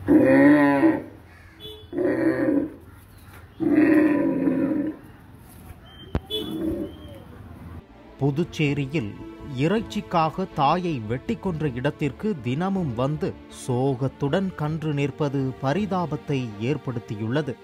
புதுச்சேரியில் இறைச்சிக்காக தாயை வெட்டி கொன்ற இடத்திற்கு தினமும் வந்து சோகத்துடன் கன்று நிற்பது பரிதாபத்தை ஏற்படுத்தியுள்ளது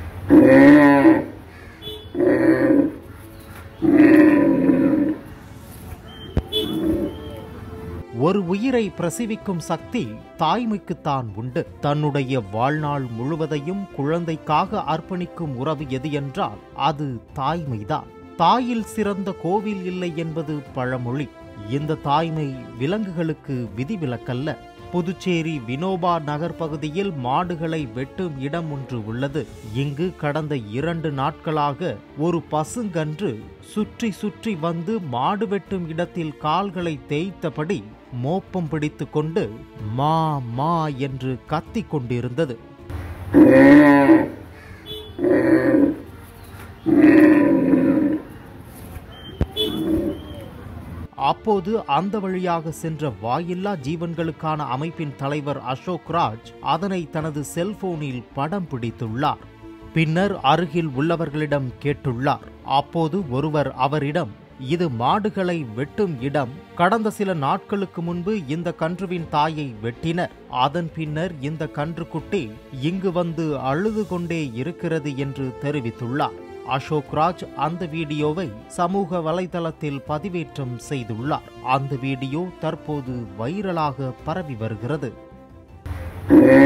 ஒரு உயிரை பிரசவிக்கும் சக்தி தாய்மைக்குத்தான் உண்டு தன்னுடைய வாழ்நாள் முழுவதையும் குழந்தைக்காக அர்ப்பணிக்கும் உறவு எது என்றால் அது தாய்மைதான் தாயில் சிறந்த கோவில் இல்லை என்பது பழமொழி இந்த தாய்மை விலங்குகளுக்கு விதிவிலக்கல்ல புதுச்சேரி வினோபா நகர் பகுதியில் மாடுகளை வெட்டும் இடம் ஒன்று உள்ளது இங்கு கடந்த இரண்டு நாட்களாக ஒரு பசுங்கன்று சுற்றி சுற்றி வந்து மாடு வெட்டும் இடத்தில் கால்களை தேய்த்தபடி மோப்பம் பிடித்து கொண்டு மா மா என்று கத்திக் கொண்டிருந்தது அப்போது அந்த வழியாக சென்ற வாயில்லா ஜீவன்களுக்கான அமைப்பின் தலைவர் அசோக் ராஜ் அதனை தனது செல்போனில் படம் பிடித்துள்ளார் பின்னர் அருகில் உள்ளவர்களிடம் கேட்டுள்ளார் அப்போது ஒருவர் அவரிடம் இது மாடுகளை வெட்டும் இடம் கடந்த சில நாட்களுக்கு முன்பு இந்த கன்றுவின் தாயை வெட்டினர் அதன் பின்னர் இந்த கன்றுக்குட்டி இங்கு வந்து அழுது கொண்டே இருக்கிறது என்று தெரிவித்துள்ளார் அசோக் ராஜ் அந்த வீடியோவை சமூக வலைதளத்தில் பதிவேற்றம் செய்துள்ளார் அந்த வீடியோ தற்போது வைரலாக பரவி வருகிறது Yeah.